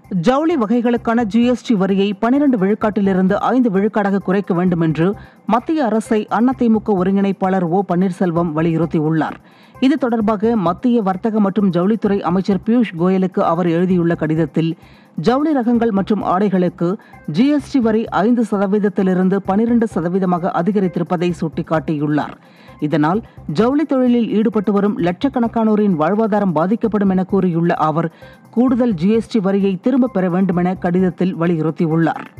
ஜவுளி வகைகளுக்கான ஜிஎஸ்டி வரியை பனிரண்டு விழுக்காட்டிலிருந்து ஐந்து விழுக்காடாக குறைக்க வேண்டும் என்று மத்திய அரசை அதிமுக ஒருங்கிணைப்பாளர் ஓ பன்னீர்செல்வம் வலியுறுத்தியுள்ளார் இது தொடர்பாக மத்திய வர்த்தக மற்றும் ஜவுளித்துறை அமைச்சர் பியூஷ் கோயலுக்கு அவர் எழுதியுள்ள கடிதத்தில் ஜவுளி ரகங்கள் மற்றும் ஆடைகளுக்கு ஜிஎஸ்டி வரி ஐந்து சதவீதத்திலிருந்து பனிரெண்டு சதவீதமாக அதிகரித்திருப்பதை சுட்டிக்காட்டியுள்ளார் இதனால் ஜவுளி தொழிலில் ஈடுபட்டு வரும் லட்சக்கணக்கானோரின் வாழ்வாதாரம் பாதிக்கப்படும் என கூறியுள்ள அவர் கூடுதல் ஜிஎஸ்டி வரியை திரும்பப் பெற வேண்டுமென கடிதத்தில் வலியுறுத்தியுள்ளார்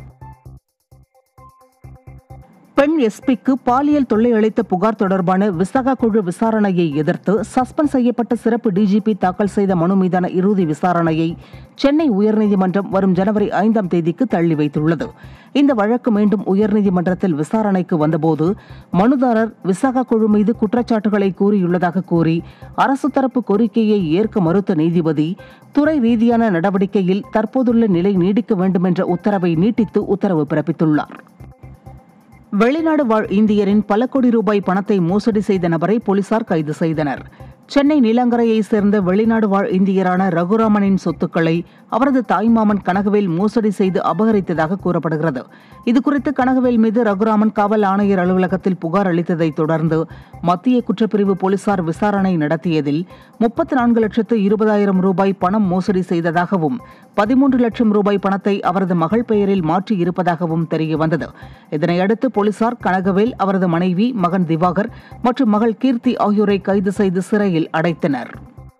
பெண் எஸ்பிக்கு பாலியல் தொல்லை அளித்த புகார் தொடர்பான விசாகா குழு விசாரணையை எதிர்த்து சஸ்பெண்ட் செய்யப்பட்ட சிறப்பு டிஜிபி தாக்கல் செய்த மனு மீதான இறுதி விசாரணையை சென்னை உயர்நீதிமன்றம் வரும் ஜனவரி ஐந்தாம் தேதிக்கு தள்ளி வைத்துள்ளது இந்த வழக்கு மீண்டும் உயர்நீதிமன்றத்தில் விசாரணைக்கு வந்தபோது மனுதாரர் விசாகா குழு மீது குற்றச்சாட்டுகளை கூறியுள்ளதாக கூறி அரசு தரப்பு கோரிக்கையை ஏற்க மறுத்த நீதிபதி துறை ரீதியான நடவடிக்கையில் தற்போதுள்ள நிலை நீடிக்க வேண்டும் என்ற உத்தரவை நீட்டித்து உத்தரவு பிறப்பித்துள்ளார் வெளிநாடு வாழ் இந்தியரின் பல கோடி ரூபாய் பணத்தை மோசடி செய்த நபரை போலீசார் கைது செய்தனர் சென்னை நீலாங்கரையைச் சேர்ந்த வெளிநாடு வாழ் இந்தியரான ரகுராமனின் சொத்துக்களை அவரது தாய்மாமன் கனகவேல் மோசடி செய்து அபகரித்ததாக கூறப்படுகிறது இதுகுறித்து கனகவேல் மீது ரகுராமன் காவல் ஆணையர் அலுவலகத்தில் புகார் அளித்ததைத் தொடர்ந்து மத்திய குற்றப்பிரிவு போலீசார் விசாரணை நடத்தியதில் முப்பத்தி நான்கு லட்சத்து இருபதாயிரம் ரூபாய் பணம் மோசடி செய்ததாகவும் பதிமூன்று லட்சம் ரூபாய் பணத்தை அவரது மகள் பெயரில் மாற்றி இருப்பதாகவும் தெரியவந்தது இதனையடுத்து போலீசார் கனகவேல் அவரது மனைவி மகன் திவாகர் மற்றும் மகள் கீர்த்தி ஆகியோரை கைது செய்து சிறையில் அடைத்தனர்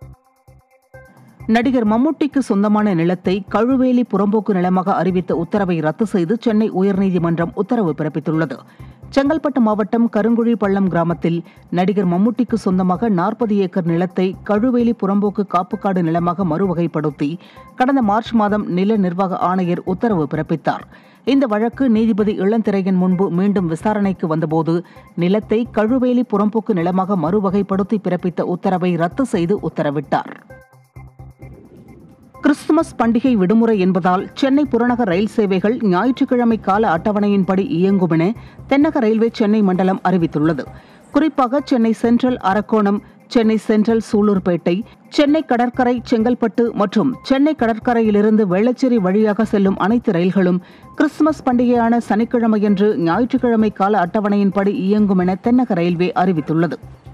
நடிகர் மம்முட்டிக்கு சொந்தமான நிலத்தை கழுவேலி புறம்போக்கு நிலமாக அறிவித்த உத்தரவை ரத்து செய்து சென்னை உயர்நீதிமன்றம் உத்தரவு பிறப்பித்துள்ளது செங்கல்பட்டு மாவட்டம் கருங்குழி பள்ளம் கிராமத்தில் நடிகர் மம்முட்டிக்கு சொந்தமாக நாற்பது ஏக்கர் நிலத்தை கழுவேலி புறம்போக்கு காப்புக்காடு நிலமாக மறுவகைப்படுத்தி கடந்த மார்ச் மாதம் நில நிர்வாக ஆணையர் உத்தரவு பிறப்பித்தார் இந்த வழக்கு நீதிபதி இளந்திரையன் முன்பு மீண்டும் விசாரணைக்கு வந்தபோது நிலத்தை கழுவேலி புறம்போக்கு நிலமாக மறுவகைப்படுத்தி பிறப்பித்த உத்தரவை ரத்து செய்து உத்தரவிட்டார் கிறிஸ்துமஸ் பண்டிகை விடுமுறை என்பதால் சென்னை புறநகர் ரயில் சேவைகள் ஞாயிற்றுக்கிழமை கால அட்டவணையின்படி இயங்கும் என தென்னக ரயில்வே சென்னை மண்டலம் அறிவித்துள்ளது குறிப்பாக சென்னை சென்ட்ரல் அரக்கோணம் சென்னை சென்ட்ரல் சூலூர்பேட்டை சென்னை கடற்கரை செங்கல்பட்டு மற்றும் சென்னை கடற்கரையிலிருந்து வெள்ளச்சேரி வழியாக செல்லும் அனைத்து ரயில்களும் கிறிஸ்துமஸ் பண்டிகையான சனிக்கிழமையன்று ஞாயிற்றுக்கிழமை கால அட்டவணையின்படி இயங்கும் என தென்னக ரயில்வே அறிவித்துள்ளது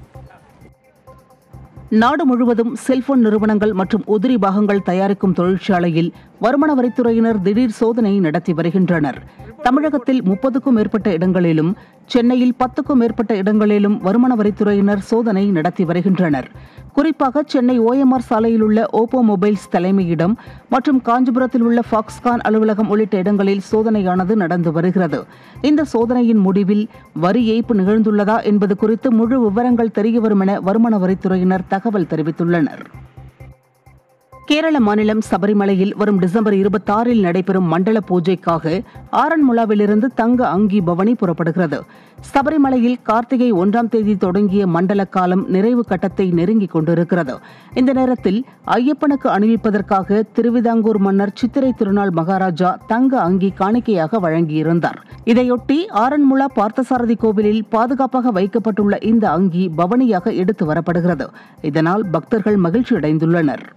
நாடு முழுவதும் செல்போன் நிறுவனங்கள் மற்றும் உதிரி பாகங்கள் தயாரிக்கும் தொழிற்சாலையில் வருமான வரித்துறையினர் திடீர் சோதனை நடத்தி வருகின்றனர் தமிழகத்தில் முப்பதுக்கும் மேற்பட்ட இடங்களிலும் சென்னையில் பத்துக்கும் மேற்பட்ட இடங்களிலும் வருமான வரித்துறையினர் சோதனை நடத்தி வருகின்றனர் குறிப்பாக சென்னை ஓஎம்ஆர் சாலையில் உள்ள ஓப்போ மொபைல்ஸ் தலைமையிடம் மற்றும் காஞ்சிபுரத்தில் உள்ள ஃபாக்ஸ்கான் அலுவலகம் உள்ளிட்ட இடங்களில் சோதனையானது நடந்து வருகிறது இந்த சோதனையின் முடிவில் வரி ஏய்ப்பு நிகழ்ந்துள்ளதா என்பது குறித்து முழு விவரங்கள் தெரியவரும் என வருமான வரித்துறையினர் தகவல் தெரிவித்துள்ளனர் கேரள மாநிலம் சபரிமலையில் வரும் டிசம்பர் இருபத்தாறில் நடைபெறும் மண்டல பூஜைக்காக ஆரன்முளாவிலிருந்து தங்க அங்கி பவனி புறப்படுகிறது சபரிமலையில் கார்த்திகை ஒன்றாம் தேதி தொடங்கிய மண்டல காலம் நிறைவு கட்டத்தை நெருங்கிக் கொண்டிருக்கிறது இந்த நேரத்தில் ஐயப்பனுக்கு அணிவிப்பதற்காக திருவிதாங்கூர் மன்னர் சித்திரை திருநாள் மகாராஜா தங்க அங்கி காணிக்கையாக வழங்கியிருந்தார் இதையொட்டி ஆரன்முளா பார்த்தசாரதி கோவிலில் பாதுகாப்பாக வைக்கப்பட்டுள்ள இந்த அங்கி பவனியாக எடுத்து வரப்படுகிறது இதனால் பக்தர்கள் மகிழ்ச்சியடைந்துள்ளனர்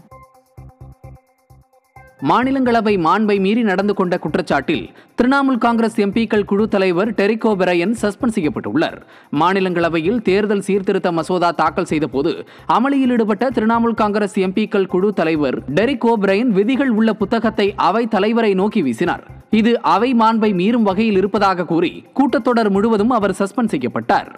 மாநிலங்களவை மாண்பை மீறி நடந்து கொண்ட குற்றச்சாட்டில் திரிணாமுல் காங்கிரஸ் எம்பிக்கள் குழு தலைவர் டெரிகோ பெரையன் சஸ்பெண்ட் செய்யப்பட்டுள்ளார் மாநிலங்களவையில் தேர்தல் சீர்திருத்த மசோதா தாக்கல் செய்தபோது அமளியில் ஈடுபட்ட திரிணாமுல் காங்கிரஸ் எம்பிக்கள் குழு தலைவர் டெரிக் ஓபிரையன் விதிகள் உள்ள புத்தகத்தை அவை தலைவரை நோக்கி வீசினார் இது அவை மாண்பை மீறும் வகையில் இருப்பதாக கூறி கூட்டத்தொடர் முழுவதும் அவர் சஸ்பெண்ட் செய்யப்பட்டார்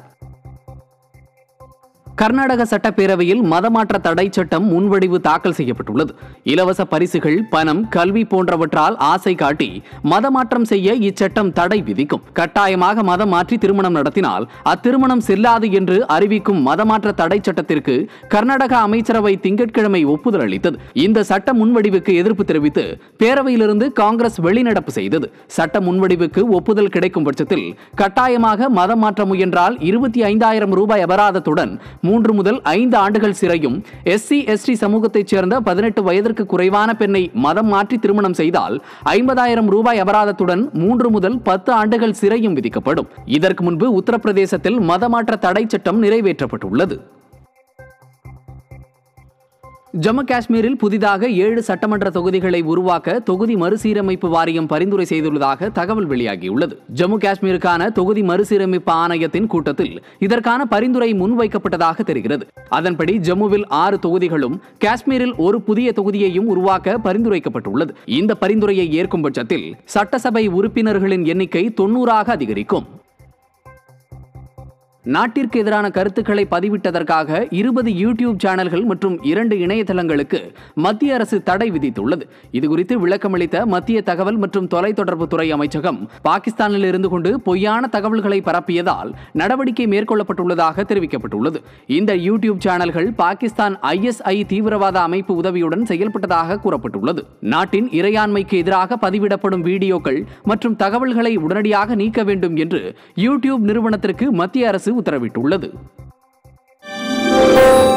கர்நாடக சட்டப்பேரவையில் மதமாற்ற தடை சட்டம் முன்வடிவு தாக்கல் செய்யப்பட்டுள்ளது இலவச பரிசுகள் பணம் கல்வி போன்றவற்றால் ஆசை காட்டி மதமாற்றம் செய்ய இச்சட்டம் தடை விதிக்கும் கட்டாயமாக மதம் மாற்றி திருமணம் நடத்தினால் அத்திருமணம் செல்லாது என்று அறிவிக்கும் மதமாற்ற தடை சட்டத்திற்கு கர்நாடக அமைச்சரவை திங்கட்கிழமை ஒப்புதல் அளித்தது இந்த சட்ட முன்வடிவுக்கு எதிர்ப்பு தெரிவித்து பேரவையிலிருந்து காங்கிரஸ் வெளிநடப்பு செய்தது சட்ட முன்வடிவுக்கு ஒப்புதல் கிடைக்கும் பட்சத்தில் கட்டாயமாக மதம் மாற்ற முயன்றால் இருபத்தி ஐந்தாயிரம் ரூபாய் அபராதத்துடன் மூன்று முதல் ஐந்து ஆண்டுகள் சிறையும் எஸ்சி எஸ்டி சமூகத்தைச் சேர்ந்த பதினெட்டு வயதிற்கு குறைவான பெண்ணை மதம் மாற்றி திருமணம் செய்தால் ஐம்பதாயிரம் ரூபாய் அபராதத்துடன் மூன்று முதல் பத்து ஆண்டுகள் சிறையும் விதிக்கப்படும் இதற்கு முன்பு உத்தரப்பிரதேசத்தில் மதமாற்ற தடை சட்டம் நிறைவேற்றப்பட்டுள்ளது ஜம்மு காஷ்மீரில் புதிதாக ஏழு சட்டமன்ற தொகுதிகளை உருவாக்க தொகுதி மறுசீரமைப்பு வாரியம் பரிந்துரை செய்துள்ளதாக தகவல் வெளியாகியுள்ளது ஜம்மு காஷ்மீருக்கான தொகுதி மறுசீரமைப்பு ஆணையத்தின் கூட்டத்தில் இதற்கான பரிந்துரை முன்வைக்கப்பட்டதாக தெரிகிறது அதன்படி ஜம்முவில் ஆறு தொகுதிகளும் காஷ்மீரில் ஒரு புதிய தொகுதியையும் உருவாக்க பரிந்துரைக்கப்பட்டுள்ளது இந்த பரிந்துரையை ஏற்கும் பட்சத்தில் சட்டசபை உறுப்பினர்களின் எண்ணிக்கை தொன்னூறாக அதிகரிக்கும் நாட்டிற்கு எதிரான கருத்துக்களை பதிவிட்டதற்காக இருபது யூடியூப் சேனல்கள் மற்றும் இரண்டு இணையதளங்களுக்கு மத்திய அரசு தடை விதித்துள்ளது இதுகுறித்து விளக்கமளித்த மத்திய தகவல் மற்றும் தொலைத்தொடர்புத்துறை அமைச்சகம் பாகிஸ்தானில் இருந்து கொண்டு பொய்யான தகவல்களை பரப்பியதால் நடவடிக்கை மேற்கொள்ளப்பட்டுள்ளதாக தெரிவிக்கப்பட்டுள்ளது இந்த யூடியூப் சேனல்கள் பாகிஸ்தான் ஐஎஸ்ஐ தீவிரவாத அமைப்பு உதவியுடன் செயல்பட்டதாக கூறப்பட்டுள்ளது நாட்டின் இறையாண்மைக்கு எதிராக பதிவிடப்படும் வீடியோக்கள் மற்றும் தகவல்களை உடனடியாக நீக்க வேண்டும் என்று யூடியூப் நிறுவனத்திற்கு மத்திய அரசு உத்தரவிட்டுள்ளது